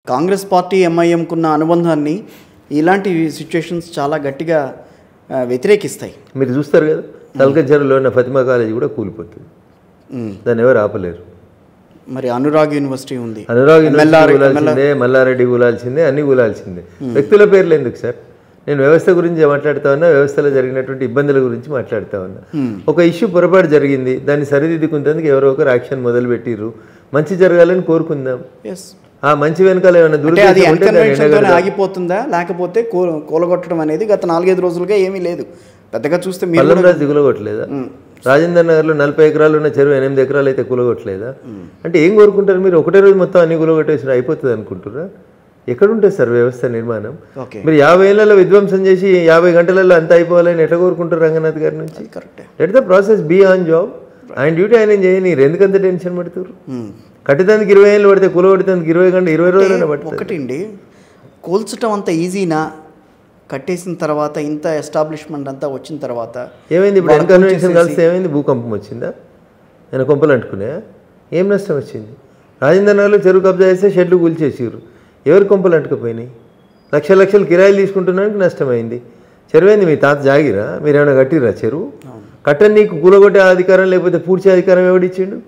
Congress party ఎంఐఎంకున్న అనుబంధాన్ని ఇలాంటి situations చాలా గట్టిగా ఆ, వ్యతిరేకిస్తాయి మీరు చూస్తారు కదా తలకజ్జరలో ఉన్న ఫతిమా కాలేజీ కూడా కూలిపోతుంది ఉమ్. దాన్ని ఎవరు ఆపలేరు మరి అనురాగ్ యూనివర్సిటీ ఉంది అనురాగ్ MLR యూనివర్సిటీ కూలాల్సిందే మల్లారెడ్డి కూలాల్సిందే అన్ని కూలాల్సిందే వ్యక్తుల పేర్లు ఎందుకు సార్ నేను వ్యవస్థ గురించి మాట్లాడుతా ఉన్నా వ్యవస్థలో జరిగినటువంటి ఇబ్బందుల గురించి మాట్లాడుతా ఉన్నా ఒక ఇష్యూ పొరపాటు జరిగింది దాన్ని సరిదిద్దుకుంటేందుకు ఎవరో ఒకరు యాక్షన్ మొదలు పెట్టిర్రు మంచి జరగాలని కోరుకుందాం ఎస్ ఆ మంచి వెనకాల ఏమైనా అంటే అది దురుద్దేశం ఉంటే దాన్ని అన్కన్వెన్షన్తోనే ఎండగడదాం. ఆగిపోతుందా లేకపోతే కూ- కూలగొట్టడం అనేది గత నాలుగైదు రోజులుగా ఏమీ లేదు పెద్దగా చూస్తే మీరు పల్లం రాజు దిగులగొట్టలేదా రాజేందర్ నగర్లో నలభై ఎకరాలు ఉన్న చెరువు ఎనిమిది ఎకరాలు అయితే కూలగొట్టలేదా అంటే ఏం కోరుకుంటారు మీరు ఒకటే రోజు మొత్తం అన్ని కూలగొట్టేసి అయిపోతుంది అనుకుంటారా ఎక్కడుంటుంది సార్ వ్యవస్థ నిర్మాణం ఓకే మీరు యాభై ఏళ్ళలో విధ్వంసం చేసి యాభై గంటలలో అంత అయిపోవాలని ఎట్లా కోరుకుంటారు రంగనాథ్ గారి నుంచి కరెక్టే let the process be on job ఆయన డ్యూటీ ఆయన చేయని ఎందుకంత టెన్షన్ పడుతున్నారు కట్టేదానికి ఇరవై ఏళ్ళు పడితే కూల కొట్టేందుకు ఇరవై గంట ఇరవై రోజులైనా పడుతుంది ఒకటండి కూల్చటం అంత ఈజీనా కట్టేసిన తర్వాత ఇంత ఎస్టాబ్లిష్మెంట్ అంతా వచ్చిన తర్వాత ఏమైంది ఇప్పుడు ఎన్కన్వెన్షన్ కలిసి ఏమైంది భూకంపం వచ్చిందా నేను కొంపలు అంటుకునే ఏం నష్టం వచ్చింది రాజేంద్ర నగర్లో చెరువు కబ్జా చేస్తే షెడ్లు కూల్చేసారు ఎవరు కొంపలు అంటుకుపోయినాయి లక్ష లక్షలు కిరాయిలు తీసుకుంటున్నానికి నష్టమైంది చెరువు ఏంది మీ తాత జాగిరా మీరు ఏమైనా కట్టిరా చెరువు కట్టని నీకు కూలగొట్టే అధికారం లేకపోతే పూడ్చే అధికారం ఎవడిచ్చిండు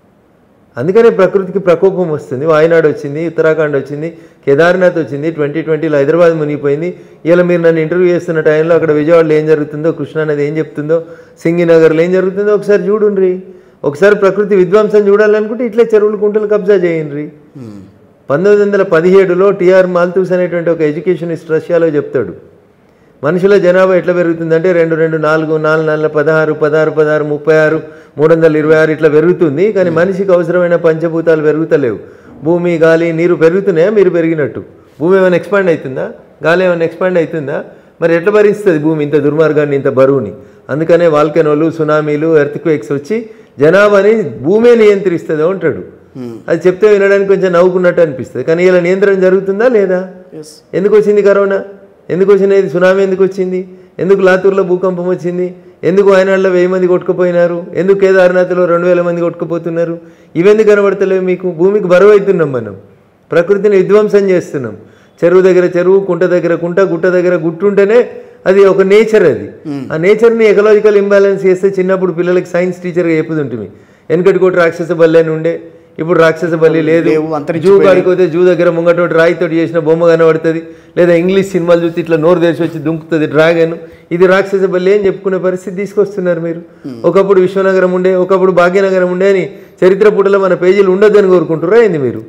అందుకనే ప్రకృతికి ప్రకోపం వస్తుంది వాయనాడు వచ్చింది ఉత్తరాఖండ్ వచ్చింది కేదార్నాథ్ వచ్చింది ట్వంటీ ట్వంటీలో హైదరాబాద్ మునిగిపోయింది ఇలా మీరు నన్ను ఇంటర్వ్యూ చేస్తున్న టైంలో అక్కడ విజయవాడలో ఏం జరుగుతుందో కృష్ణానది ఏం చెప్తుందో సింగినగర్లో ఏం జరుగుతుందో ఒకసారి చూడుండ్రి ఒకసారి ప్రకృతి విధ్వంసం చూడాలనుకుంటే ఇట్లే చెరువులు కుంటలు కబ్జా చేయండి పంతొమ్మిది వందల పదిహేడులో టిఆర్ మాల్తూస్ అనేటువంటి ఒక ఎడ్యుకేషనిస్ట్ రష్యాలో చెప్తాడు మనుషుల జనాభా ఎట్లా పెరుగుతుందంటే రెండు రెండు నాలుగు నాలుగు నాలుగు పదహారు పదహారు పదహారు ముప్పై ఆరు మూడు వందల ఇరవై ఆరు ఇట్లా పెరుగుతుంది కానీ మనిషికి అవసరమైన పంచభూతాలు పెరుగుతలేవు భూమి గాలి నీరు పెరుగుతున్నాయా మీరు పెరిగినట్టు భూమి ఏమైనా ఎక్స్పాండ్ అవుతుందా గాలి ఏమైనా ఎక్స్పాండ్ అవుతుందా మరి ఎట్లా భరిస్తుంది భూమి ఇంత దుర్మార్గాన్ని ఇంత బరువుని అందుకనే వాల్కెనోలు సునామీలు ఎర్త్క్వేక్స్ వచ్చి జనాభాని భూమే నియంత్రిస్తుంది అంటాడు అది చెప్తే వినడానికి కొంచెం నవ్వుకున్నట్టు అనిపిస్తుంది కానీ ఇలా నియంత్రణ జరుగుతుందా లేదా ఎస్ ఎందుకు వచ్చింది కరోనా ఎందుకు వచ్చినది సునామీ ఎందుకు వచ్చింది ఎందుకు లాతూర్లో భూకంపం వచ్చింది ఎందుకు వాయనాడులో వెయ్యి మంది కొట్టుకుపోయినారు ఎందుకు కేదార్నాథ్లో రెండు వేల మంది కొట్టుకుపోతున్నారు ఇవెందుకు కనబడతలేవు మీకు భూమికి బరువు అవుతున్నాం మనం ప్రకృతిని విధ్వంసం చేస్తున్నాం చెరువు దగ్గర చెరువు కుంట దగ్గర కుంట గుట్ట దగ్గర గుట్టు ఉంటేనే అది ఒక నేచర్ అది ఆ నేచర్ని ఎకలాజికల్ ఇంబ్యాలెన్స్ చేస్తే చిన్నప్పుడు పిల్లలకి సైన్స్ టీచర్గా చెప్పుతుంటుంది వెనకటి కోటి రాక్షస బల్లి అని ఉండే ఇప్పుడు రాక్షస బల్లి లేదు లేవు, జూ అంతరించిపోయాయి. కాడికి పోతే జూ దగ్గర ముంగటోటి రాయితోటి చేసిన బొమ్మ కనబడుతుంది లేదా ఇంగ్లీష్ సినిమాలు చూస్తే ఇట్లా నోరు తెరిచి వచ్చి దుంకుతుంది డ్రాగన్ ఇది రాక్షస బల్లి అని చెప్పుకునే పరిస్థితి తీసుకొస్తున్నారు మీరు ఒకప్పుడు విశ్వనగరం ఉండే ఒకప్పుడు భాగ్యనగరం ఉండే అని చరిత్ర పుటలో మన పేజీలు ఉండొద్దని కోరుకుంటారా ఏంది మీరు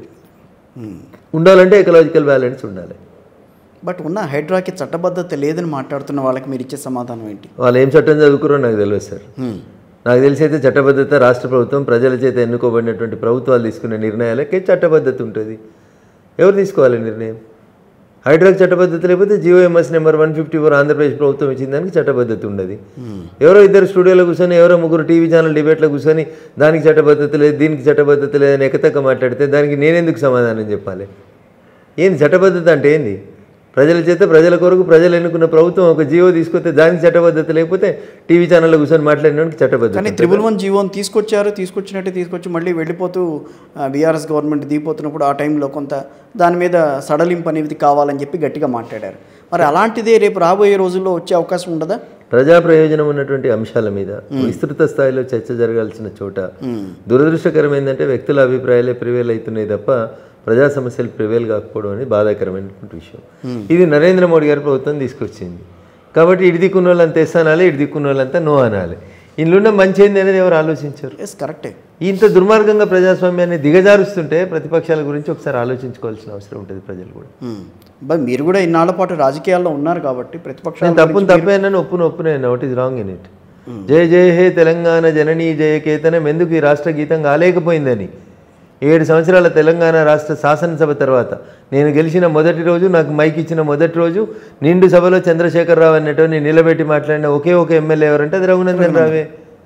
ఉండాలంటే ఎకలాజికల్ బ్యాలెన్స్ ఉండాలి బట్ ఉన్న హైడ్రాకి చట్టబద్ధత లేదని మాట్లాడుతున్న వాళ్ళకి మీరు ఇచ్చే సమాధానం ఏంటి వాళ్ళు ఏం చట్టం చదువుకురో నాకు తెలియదు సార్ నాకు తెలిసి అయితే చట్టబద్ధత రాష్ట్ర ప్రభుత్వం ప్రజల చేత ఎన్నుకోబడినటువంటి ప్రభుత్వాలు తీసుకునే నిర్ణయాలకే చట్టబద్ధత ఉంటుంది ఎవరు తీసుకోవాలి నిర్ణయం హైడ్రాక్ చట్టబద్ధత లేకపోతే GOMS number one fifty four Andhra Pradesh ప్రభుత్వం ఇచ్చిన దానికి చట్టబద్ధత ఉండదు ఎవరో ఇద్దరు స్టూడియోలో కూర్చొని ఎవరో ముగ్గురు టీవీ ఛానల్ డిబేట్లో కూర్చొని దానికి చట్టబద్ధత లేదు దీనికి చట్టబద్ధత లేదని ఎకతక్క మాట్లాడితే దానికి నేనెందుకు సమాధానం చెప్పాలి ఏంది చట్టబద్ధత అంటే ఏంది ప్రజల చేత ప్రజల కొరకు ప్రజలు ఎన్నుకున్న ప్రభుత్వం ఒక జీవో తీసుకొస్తే దానికి చట్టబద్ధత లేకపోతే టీవీ ఛానల్లో కూర్చొని మాట్లాడినానికి చట్టబద్ధత కానీ త్రిబుల్ వన్ జీవోని తీసుకొచ్చారు తీసుకొచ్చినట్టే తీసుకొచ్చి మళ్ళీ వెళ్ళిపోతూ బీఆర్ఎస్ గవర్నమెంట్ దిగిపోతున్నప్పుడు ఆ టైంలో కొంత దాని మీద సడలింపు అనేది కావాలని చెప్పి గట్టిగా మాట్లాడారు మరి అలాంటిదే రేపు రాబోయే రోజుల్లో వచ్చే అవకాశం ఉండదా ప్రజా ప్రయోజనం ఉన్నటువంటి అంశాల మీద విస్తృత స్థాయిలో చర్చ జరగాల్సిన చోట దురదృష్టకరం ఏంటంటే వ్యక్తుల అభిప్రాయాలే ప్రివేల్ అవుతున్నాయి తప్ప ప్రజా సమస్యలు ప్రివేల్ కాకపోవడం అనేది బాధాకరమైనటువంటి విషయం ఇది నరేంద్ర మోడీ గారి ప్రభుత్వం తీసుకొచ్చింది కాబట్టి ఇటు దిక్కున్న వాళ్ళంతా ఎస్ అనాలి ఇటు దిక్కున్న వాళ్ళంతా నో అనాలి ఇందులో మంచి ఏంది అనేది ఎవరు ఆలోచించారు ఎస్ కరెక్టే ఇంత దుర్మార్గంగా ప్రజాస్వామ్యాన్ని దిగజారుస్తుంటే ప్రతిపక్షాల గురించి ఒకసారి ఆలోచించుకోవాల్సిన అవసరం ఉంటుంది ప్రజలు కూడా బట్ మీరు కూడా ఇన్నాళ్ల పాటు రాజకీయాల్లో ఉన్నారు కాబట్టి ప్రతిపక్షాల నేను తప్పును తప్పేనని ఒప్పును ఒప్పునేను what is wrong in it జయ జయ హే తెలంగాణ జననీ జయ కేతనం ఎందుకు ఈ రాష్ట్ర గీతం కాలేకపోయిందని ఏడు సంవత్సరాల తెలంగాణ రాష్ట్ర శాసనసభ తర్వాత నేను గెలిచిన మొదటి రోజు నాకు మైక్ ఇచ్చిన మొదటి రోజు నిండు సభలో చంద్రశేఖరరావు అన్నటువంటి నిలబెట్టి మాట్లాడిన ఒకే ఒక ఎమ్మెల్యే ఎవరంటే అది రఘునందన్ రావే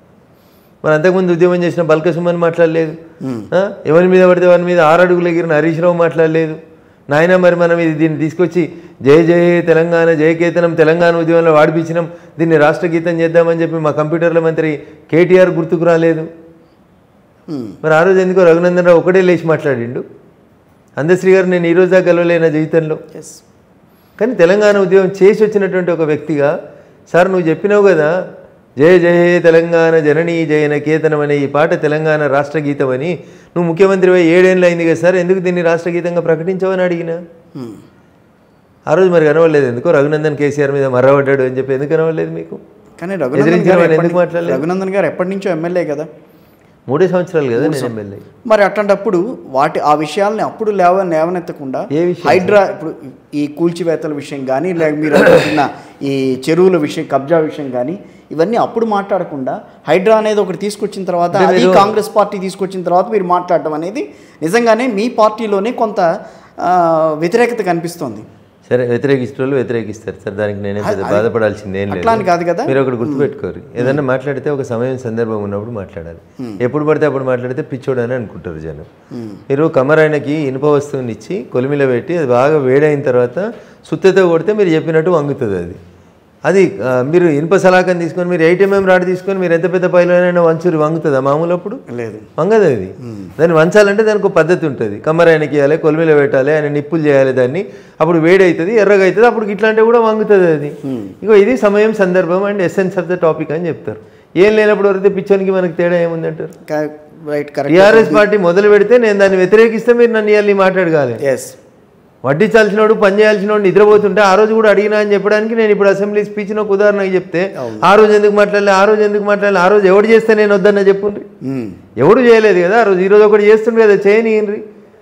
మరి అంతకుముందు ఉద్యమం చేసిన బల్క సుమన్ మాట్లాడలేదు ఆ? ఎవరి మీద పడితే వారి మీద ఆరు అడుగులు ఎగిరిన హరీష్ రావు మాట్లాడలేదు నాయన మరి మనం ఇది దీన్ని తీసుకొచ్చి జయ జయ హే తెలంగాణ జయకేతనం తెలంగాణ ఉద్యమంలో వాడిపించినాం దీన్ని రాష్ట్ర గీతం చేద్దామని చెప్పి మా కంప్యూటర్ల మంత్రి కేటీఆర్ గుర్తుకు రాలేదు మరి ఆ రోజు ఎందుకో రఘునందన్ రావు ఒకటే లేచి మాట్లాడిండు అందశ్రీ గారు నేను ఈ రోజు దాకా గెలవలే నా జీవితంలో ఎస్ కానీ తెలంగాణ ఉద్యమం చేసి వచ్చినటువంటి ఒక వ్యక్తిగా సార్ నువ్వు చెప్పినావు కదా జయ జయ హే తెలంగాణ జననీ జయన కేతనం అనే ఈ పాట తెలంగాణ రాష్ట్ర గీతం అని నువ్వు ముఖ్యమంత్రి అయి ఏడేళ్ళు అయింది కదా సార్ ఎందుకు దీన్ని రాష్ట్ర గీతంగా ప్రకటించవని అడిగినా ఆ రోజు మరి కనవలేదు ఎందుకో రఘునందన్ కేసీఆర్ మీద మర్రబడ్డాడు అని చెప్పి ఎందుకు కనవలేదు మీకు కానీ రఘునందన్ ఎదిరించిన గారు వాడు ఎప్పటి ఎందుకు మాట్లాడలేదు? రఘునందన్ గారు ఎప్పటి నుంచో ఎమ్మెల్యే కదా మూడే సంవత్సరాలు కదా నేను ఎమ్మెల్యే మరి అట్లాంటప్పుడు వాటి ఆ విషయాల్ని అప్పుడు లేవ లేవనెత్తకుండా ఏ విషయం హైడ్రా ఇప్పుడు ఈ కూల్చివేతల విషయం కానీ లేక మీరు అనుకుంటున్న ఈ చెరువుల విషయం కబ్జా విషయం కానీ ఇవన్నీ అప్పుడు మాట్లాడకుండా హైడ్రా అనేది ఒకటి తీసుకొచ్చిన తర్వాత అంటే అది మీరు- కాంగ్రెస్ పార్టీ తీసుకొచ్చిన తర్వాత మీరు మాట్లాడడం అనేది నిజంగానే మీ పార్టీలోనే కొంత ఆ, వ్యతిరేకత కనిపిస్తోంది సరే వ్యతిరేకిస్తే వాళ్ళు వ్యతిరేకిస్తారు సార్ దానికి నేనే పెద్ద బాధపడాల్సింది ఏం అట్లా అని కాదు కదా. మీరు ఒకటి గుర్తుపెట్టుకోరు ఏదన్నా మాట్లాడితే ఒక సమయం సందర్భం ఉన్నప్పుడు మాట్లాడాలి ఎప్పుడు పడితే అప్పుడు మాట్లాడితే పిచ్చోడు అని అనుకుంటారు జనం మీరు కమరాయనకి ఇనుప వస్తువుని ఇచ్చి కొలిమిలో పెట్టి అది బాగా వేడైన తర్వాత సుత్తెతో కొడితే మీరు చెప్పినట్టు వంగుతుంది అది అది ఆ, మీరు ఇనుప సలాకం తీసుకొని మీరు ఎయిట్ ఎంఎం రాడ్ తీసుకొని మీరు ఎంత పెద్ద పైలోనైనా వంచురు వంగుతుందా మామూలు అప్పుడు లేదు వంగదు అది దాన్ని వంచాలంటే దానికి ఒక పద్ధతి ఉంటుంది కమ్మరాయనకి ఇవ్వాలి కొలిమిలో పెట్టాలి ఆయన నిప్పులు చేయాలి దాన్ని అప్పుడు వేడి అవుతుంది ఎర్రగా అవుతుంది అప్పుడు ఇట్లాంటివి కూడా వంగుతుంది అది ఇగో ఇది సమయం సందర్భం and essence of the topic అని చెప్తారు ఏం లేనప్పుడు వరితే పిచ్చోనికి మనకి తేడా ఏముందంటారు రైట్ కరెక్ట్ టీఆర్ఎస్ పార్టీ మొదలు పెడితే నేను దాన్ని వ్యతిరేకిస్తే మీరు నన్ను ఇవాళ మాట్లాడగాలి ఎస్ వడ్డించాల్సినోడు పని చేయాల్సినోడు నిద్రపోతుంటే ఆ రోజు కూడా అడిగినా అని చెప్పడానికి నేను ఇప్పుడు అసెంబ్లీ స్పీచ్ ఒక ఉదాహరణకి చెప్తే ఆ రోజు ఎందుకు మాట్లాడలే ఆ రోజు ఎందుకు మాట్లాడలే ఆ రోజు ఎవడు చేస్తే నేను వద్దన్న చెప్పుండ్రి ఎవడు చేయలేదు కదా ఆ రోజు ఈ రోజు ఒకటి చేస్తుండే కదా చేయనియండ్రి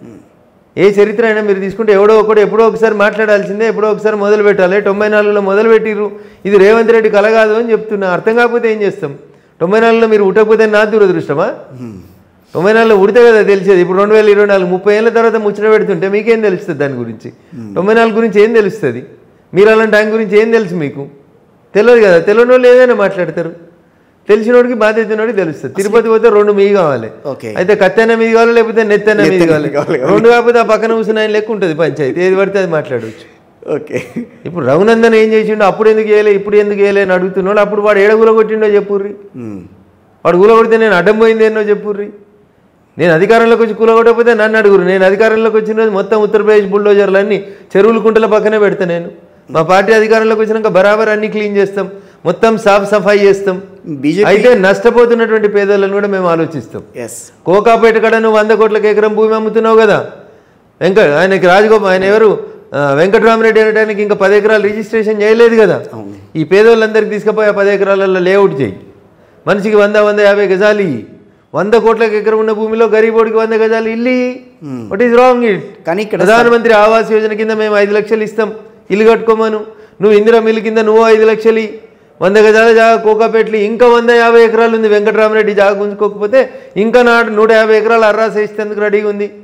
ఏ చరిత్ర అయినా మీరు తీసుకుంటే ఎవడో ఒకడు ఎప్పుడో ఒకసారి మాట్లాడాల్సిందే ఎప్పుడో ఒకసారి మొదలు పెట్టాలి తొంభై నాలుగులో మొదలు పెట్టిర్రు ఇది రేవంత్ రెడ్డి కల కాదు అని చెప్తున్నా అర్థం కాకపోతే ఏం చేస్తాం తొంభై నాలుగులో మీరు ఉట్టకపోతే నా దురదృష్టమా తొంభై నాలుగులో ఉడితే కదా తెలిసేది ఇప్పుడు రెండు వేల ఇరవై నాలుగు ముప్పై ఏళ్ళ తర్వాత ముచ్చట పెడుతుంటే మీకేం తెలుస్తుంది దాని గురించి తొంభై నాలుగు గురించి ఏం తెలుస్తుంది మీరు అలాంటి టైం గురించి ఏం తెలుసు మీకు తెలియదు కదా తెలియని వాళ్ళు ఏదైనా మాట్లాడతారు తెలిసినోడికి బాధ్యత ఉన్నోడికి తెలుస్తుంది తిరుపతి పోతే రెండు మీ కావాలి ఓకే అయితే కత్తెన మీది కావాలి లేకపోతే నెత్తెన మీది నెత్తెన కావాలి మీది కావాలి. రెండు కాకపోతే ఆ పక్కన కూర్చుని ఆయన లెక్క ఉంటుంది పంచాయతీ ఏది పడితే అది మాట్లాడవచ్చు ఓకే ఇప్పుడు రఘునందన్ ఏం చేసిండో అప్పుడు ఎందుకు చేయలే ఇప్పుడు ఎందుకు చేయలే అని అడుగుతున్నాడు అప్పుడు వాడు ఏడ కొట్టిండో చెప్పుర్రి వాడు కూలగొడితే నేను అడ్డం పోయింది ఎన్నో చెప్పుర్రి నేను అధికారంలోకి వచ్చి కూలగొట్టకపోతే నన్ను అడుగురు నేను అధికారంలోకి వచ్చిన రోజు మొత్తం ఉత్తరప్రదేశ్ బుల్డోజర్లన్నీ చెరువుల కుంటల పక్కనే పెడతా నేను మా పార్టీ అధికారంలోకి వచ్చినాక బరాబర్ అన్ని క్లీన్ చేస్తాం మొత్తం సాఫ్ సఫాయి చేస్తాం బీజేపీ అయితే నష్టపోతున్నటువంటి పేదలను కూడా మేము ఆలోచిస్తాం ఎస్ కోకాపేట కడ నువ్వు వంద కోట్లకి ఎకరం భూమి అమ్ముతున్నావు కదా వెంక ఆయనకి రాజగోపాల్ ఆయన ఎవరు ఆ, వెంకటరామరెడ్డి అనడానికి ఇంకా పది ఎకరాలు రిజిస్ట్రేషన్ చేయలేదు కదా ఈ పేదోళ్ళందరికీ తీసుకుపోయి ఆ పది ఎకరాలలో లేఅవుట్ చేయి మనిషికి వంద వంద యాభై గజాలు ఇయ్యి వంద కోట్లకి ఎకరం ఉన్న భూమిలో గరీబోడికి వంద గజాలు ఇల్లు వాట్ ఈస్ రాంగ్ ఇట్ కానీ ఇక్కడ ప్రధానమంత్రి ఆవాస్ యోజన కింద మేము ఐదు లక్షలు ఇస్తాం ఇల్లు కట్టుకోమను నువ్వు ఇందిరా మిల్లు కింద నువ్వు ఐదు లక్షలు ఇయ్యి. వంద గజాల జాగా కోకాపేటలు ఇంకా వంద యాభై ఎకరాలు ఉంది వెంకటరామరెడ్డి జాగా గుంజుకోకపోతే ఇంకా నాడు నూట యాభై ఎకరాలు అర్రాస ఇస్తేందుకు రెడీగా ఉంది